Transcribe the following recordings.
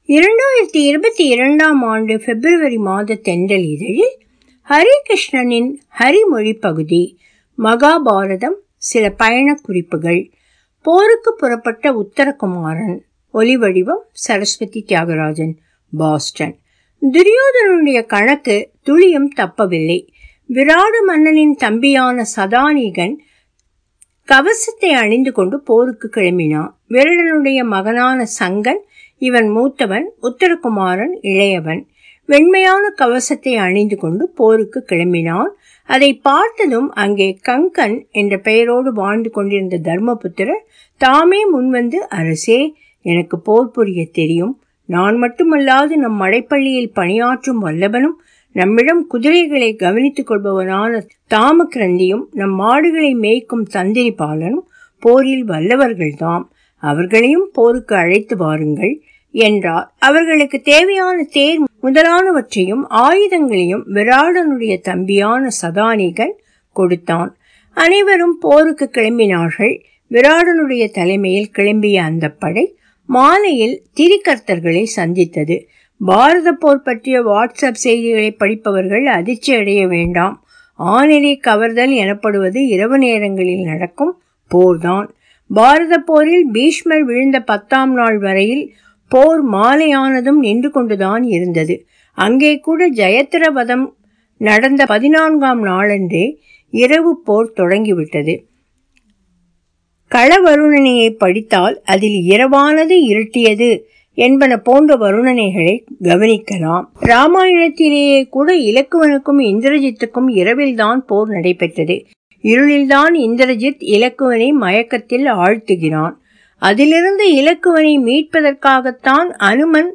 இரண்டாயிரத்தி இருபத்தி இரண்டாம் ஆண்டு பிப்ரவரி மாத தென்றல் இதழில் ஹரிகிருஷ்ணனின் ஹரிமொழி பகுதி மகாபாரதம் சில பயணக் குறிப்புகள் போருக்கு புறப்பட்ட உத்தரகுமாரன் ஒலிவடிவம் சரஸ்வதி தியாகராஜன் பாஸ்டன் துரியோதனனுடைய கணக்கு துளியும் தப்பவில்லை விராட மன்னனின் தம்பியான சதானிகன் கவசத்தை அணிந்து கொண்டு போருக்கு கிளம்பினான் விரடனுடைய மகனான சங்கன் இவன் மூத்தவன் உத்தரகுமாரன் இளையவன் வெண்மையான கவசத்தை அணிந்து கொண்டு போருக்கு கிளம்பினான் அதை பார்த்ததும் அங்கே கங்கன் என்ற பெயரோடு வாழ்ந்து கொண்டிருந்த தர்மபுத்திரர் தாமே முன்வந்து அரசே எனக்கு போர் புரிய தெரியும் நான் மட்டுமல்லாது நம் மடைப்பள்ளியில் பணியாற்றும் வல்லவனும் நம்மிடம் குதிரைகளை கவனித்துக் கொள்பவனான தாமக்கிரந்தியும் நம் மாடுகளை மேய்க்கும் தந்திரி பாலனும் போரில் வல்லவர்கள்தாம் அவர்களையும் போருக்கு அழைத்து வாருங்கள் என்றார் அவர்களுக்கு தேவையான தேர் முதலானவற்றையும் ஆயுதங்களையும் விராடனுடைய தம்பியான சதானிகன் கொடுத்தான் அனைவரும் போருக்கு கிளம்பினார்கள் விராடனுடைய தலைமையில் கிளம்பிய அந்த படை மாலையில் திரிகர்த்தர்களை சந்தித்தது பாரத போர் பற்றிய வாட்ஸ்அப் செய்திகளை படிப்பவர்கள் அதிர்ச்சி அடைய வேண்டாம் ஆணிரை கவர்தல் எனப்படுவது இரவு நேரங்களில் நடக்கும் போர்தான் பாரத போரில் பீஷ்மர் விழுந்த பத்தாம் நாள் வரையில் போர் மாலையானதும் நின்று கொண்டுதான் இருந்தது அங்கே கூட ஜெயத்திரவதம் நடந்த பதினான்காம் நாளன்றே இரவு போர் தொடங்கிவிட்டது களவருணனையை படித்தால் அதில் இரவானது இருட்டியது என்பன போன்ற வருணனைகளை கவனிக்கலாம் ராமாயணத்திலேயே கூட இலக்குவனுக்கும் இந்திரஜித்துக்கும் இரவில்தான் போர் நடைபெற்றது இருளில்தான் இந்திரஜித் இலக்குவனை மயக்கத்தில் ஆழ்த்துகிறான் அதிலிருந்து இலக்குவனை மீட்பதற்காகத்தான் அனுமன்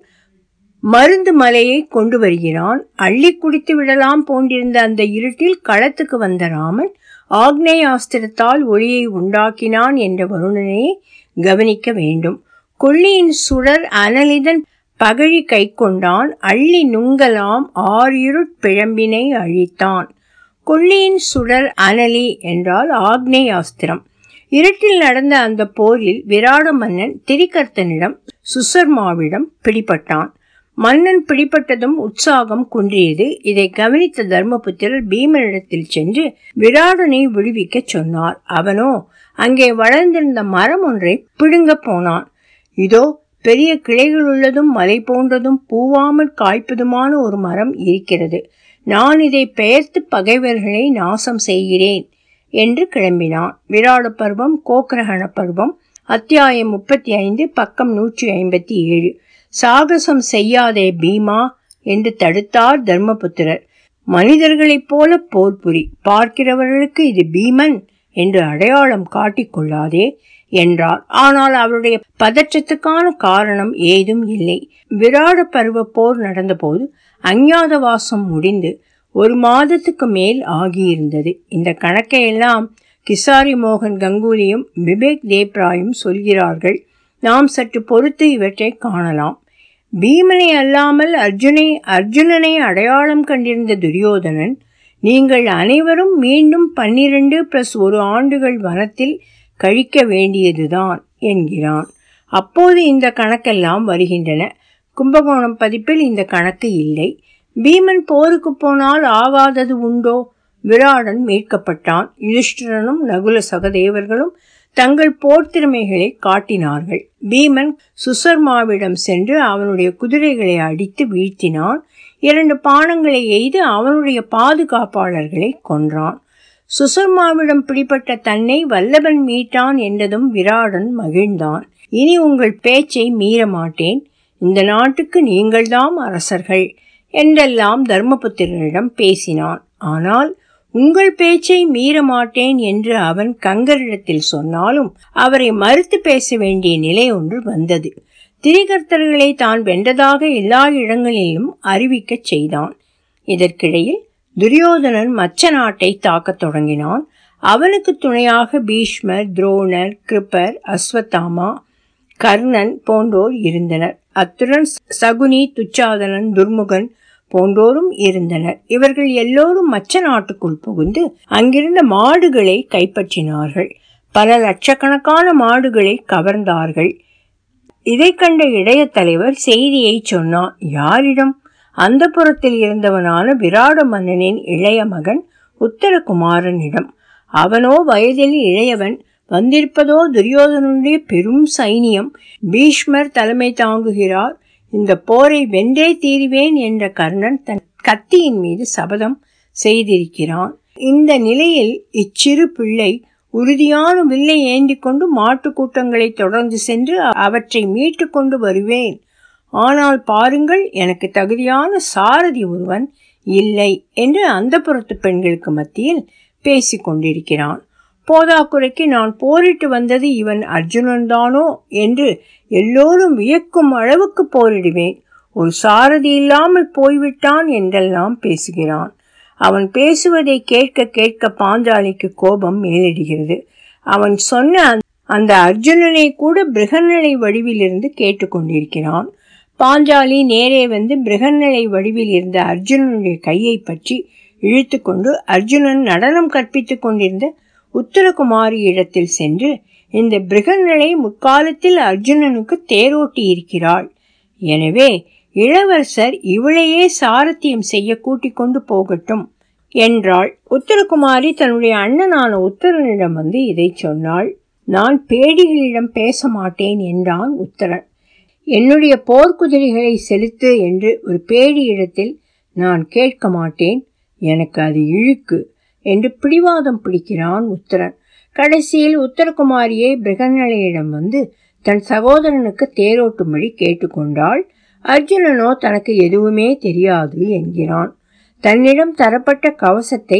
மருந்து மலையை கொண்டு வருகிறான் அள்ளி குடித்து விடலாம் போன்றிருந்த அந்த இருட்டில் களத்துக்கு வந்த ராமன் ஆக்னேயாஸ்திரத்தால் ஒளியை உண்டாக்கினான் என்ற வருணனையை கவனிக்க வேண்டும் கொள்ளியின் சுடர் அனலிதன் பகழி கை கொண்டான் அள்ளி நுங்கலாம் ஆறிருட் பிழம்பினை அழித்தான் கொள்ளியின் சுடர் அனலி என்றால் ஆக்னேயாஸ்திரம் இருட்டில் நடந்த அந்த போரில் விராட மன்னன் திரிகர்த்தனிடம் சுசர்மாவிடம் பிடிபட்டான் மன்னன் பிடிபட்டதும் உற்சாகம் குன்றியது இதை கவனித்த தர்மபுத்திரர் பீமனிடத்தில் சென்று விராடனை விடுவிக்க சொன்னார் அவனோ அங்கே வளர்ந்திருந்த மரம் ஒன்றை பிடுங்க போனான் இதோ பெரிய கிளைகள் உள்ளதும் மலை போன்றதும் பூவாமல் காய்ப்பதுமான ஒரு மரம் இருக்கிறது நான் இதை பெயர்த்து பகைவர்களை நாசம் செய்கிறேன் என்று கிளம்பினான் விராட பருவம் கோக்கரகண பருவம் அத்தியாயம் முப்பத்தி ஐந்து பக்கம் நூற்றி ஐம்பத்தி ஏழு சாகசம் செய்யாதே பீமா என்று தடுத்தார் தர்மபுத்திரர் மனிதர்களைப் போல போர் புரி பார்க்கிறவர்களுக்கு இது பீமன் என்று அடையாளம் காட்டிக்கொள்ளாதே என்றார் ஆனால் அவருடைய பதற்றத்துக்கான காரணம் ஏதும் இல்லை விராட பருவ போர் நடந்தபோது அஞ்ஞாதவாசம் முடிந்து ஒரு மாதத்துக்கு மேல் ஆகியிருந்தது இந்த கணக்கையெல்லாம் கிசாரி மோகன் கங்குலியும் விவேக் தேப்ராயும் சொல்கிறார்கள் நாம் சற்று பொறுத்து இவற்றை காணலாம் பீமனை அல்லாமல் அர்ஜுனை அர்ஜுனனை அடையாளம் கண்டிருந்த துரியோதனன் நீங்கள் அனைவரும் மீண்டும் பன்னிரண்டு பிளஸ் ஒரு ஆண்டுகள் வனத்தில் கழிக்க வேண்டியதுதான் என்கிறான் அப்போது இந்த கணக்கெல்லாம் வருகின்றன கும்பகோணம் பதிப்பில் இந்த கணக்கு இல்லை பீமன் போருக்கு போனால் ஆகாதது உண்டோ விராடன் மீட்கப்பட்டான் யுதிஷ்டிரனும் நகுல சகதேவர்களும் தங்கள் போர் திறமைகளை காட்டினார்கள் பீமன் சுசர்மாவிடம் சென்று அவனுடைய குதிரைகளை அடித்து வீழ்த்தினான் இரண்டு பானங்களை எய்து அவனுடைய பாதுகாப்பாளர்களை கொன்றான் சுசர்மாவிடம் பிடிப்பட்ட தன்னை வல்லவன் மீட்டான் என்றதும் விராடன் மகிழ்ந்தான் இனி உங்கள் பேச்சை மீற மாட்டேன் இந்த நாட்டுக்கு நீங்கள்தாம் அரசர்கள் என்றெல்லாம் தர்மபுத்திரரிடம் பேசினான் ஆனால் உங்கள் பேச்சை மீற மாட்டேன் என்று அவன் கங்கரிடத்தில் சொன்னாலும் அவரை மறுத்து பேச வேண்டிய நிலை ஒன்று வந்தது திரிகர்த்தர்களை தான் வென்றதாக எல்லா இடங்களிலும் அறிவிக்கச் செய்தான் இதற்கிடையில் துரியோதனன் மச்ச நாட்டை தாக்கத் தொடங்கினான் அவனுக்கு துணையாக பீஷ்மர் துரோணர் கிருப்பர் அஸ்வத்தாமா கர்ணன் போன்றோர் இருந்தனர் அத்துடன் சகுனி துச்சாதனன் துர்முகன் போன்றோரும் இருந்தனர் இவர்கள் எல்லோரும் மச்ச நாட்டுக்குள் புகுந்து அங்கிருந்த மாடுகளை கைப்பற்றினார்கள் பல லட்சக்கணக்கான மாடுகளை கவர்ந்தார்கள் இதை கண்ட இடைய தலைவர் செய்தியை சொன்னான் யாரிடம் அந்த புறத்தில் இருந்தவனான விராட மன்னனின் இளைய மகன் உத்தரகுமாரனிடம் அவனோ வயதில் இளையவன் வந்திருப்பதோ துரியோதனுடைய பெரும் சைனியம் பீஷ்மர் தலைமை தாங்குகிறார் இந்த போரை வென்றே தீருவேன் என்ற கர்ணன் தன் கத்தியின் மீது சபதம் செய்திருக்கிறான் இந்த நிலையில் இச்சிறு பிள்ளை உறுதியான வில்லை ஏந்தி கொண்டு மாட்டு கூட்டங்களை தொடர்ந்து சென்று அவற்றை மீட்டு கொண்டு வருவேன் ஆனால் பாருங்கள் எனக்கு தகுதியான சாரதி ஒருவன் இல்லை என்று அந்த புறத்து பெண்களுக்கு மத்தியில் பேசிக் கொண்டிருக்கிறான் போதாக்குறைக்கு நான் போரிட்டு வந்தது இவன் அர்ஜுனன் தானோ என்று எல்லோரும் வியக்கும் அளவுக்கு போரிடுவேன் ஒரு சாரதி இல்லாமல் போய்விட்டான் என்றெல்லாம் பேசுகிறான் அவன் பேசுவதை கேட்க கேட்க பாஞ்சாலிக்கு கோபம் மேலிடுகிறது அவன் சொன்ன அந்த அர்ஜுனனை கூட பிருகநிலை வடிவிலிருந்து கேட்டுக்கொண்டிருக்கிறான் பாஞ்சாலி நேரே வந்து பிருகநிலை வடிவில் இருந்த அர்ஜுனனுடைய கையை பற்றி இழுத்து கொண்டு அர்ஜுனன் நடனம் கற்பித்துக் கொண்டிருந்த உத்தரகுமாரி இடத்தில் சென்று இந்த பிருகநிலை முற்காலத்தில் அர்ஜுனனுக்கு தேரோட்டி இருக்கிறாள் எனவே இளவரசர் இவளையே சாரத்தியம் செய்ய கூட்டிக் கொண்டு போகட்டும் என்றாள் உத்தரகுமாரி தன்னுடைய அண்ணனான உத்தரனிடம் வந்து இதை சொன்னாள் நான் பேடிகளிடம் பேச மாட்டேன் என்றான் உத்தரன் என்னுடைய போர்க்குதிரைகளை செலுத்து என்று ஒரு பேடி இடத்தில் நான் கேட்க மாட்டேன் எனக்கு அது இழுக்கு என்று பிடிவாதம் பிடிக்கிறான் உத்தரன் கடைசியில் உத்தரகுமாரியை பிருகநிலையிடம் வந்து தன் சகோதரனுக்கு தேரோட்டும்படி கேட்டுக்கொண்டாள் அர்ஜுனனோ தனக்கு எதுவுமே தெரியாது என்கிறான் தன்னிடம் தரப்பட்ட கவசத்தை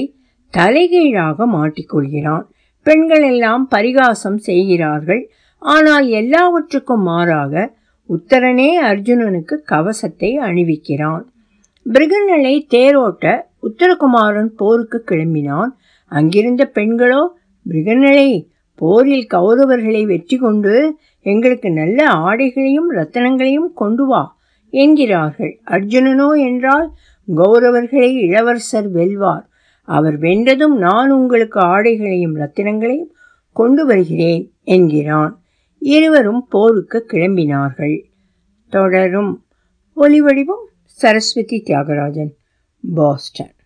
தலைகீழாக மாட்டிக்கொள்கிறான் பெண்கள் எல்லாம் பரிகாசம் செய்கிறார்கள் ஆனால் எல்லாவற்றுக்கும் மாறாக உத்தரனே அர்ஜுனனுக்கு கவசத்தை அணிவிக்கிறான் பிருகநிலை தேரோட்ட உத்தரகுமாரன் போருக்கு கிளம்பினான் அங்கிருந்த பெண்களோ பிருகநிலை போரில் கௌரவர்களை வெற்றி கொண்டு எங்களுக்கு நல்ல ஆடைகளையும் ரத்தனங்களையும் கொண்டு வா என்கிறார்கள் அர்ஜுனனோ என்றால் கௌரவர்களை இளவரசர் வெல்வார் அவர் வென்றதும் நான் உங்களுக்கு ஆடைகளையும் ரத்தினங்களையும் கொண்டு வருகிறேன் என்கிறான் இருவரும் போருக்கு கிளம்பினார்கள் தொடரும் ஒலிவடிவம் சரஸ்வதி தியாகராஜன் பாஸ்டன்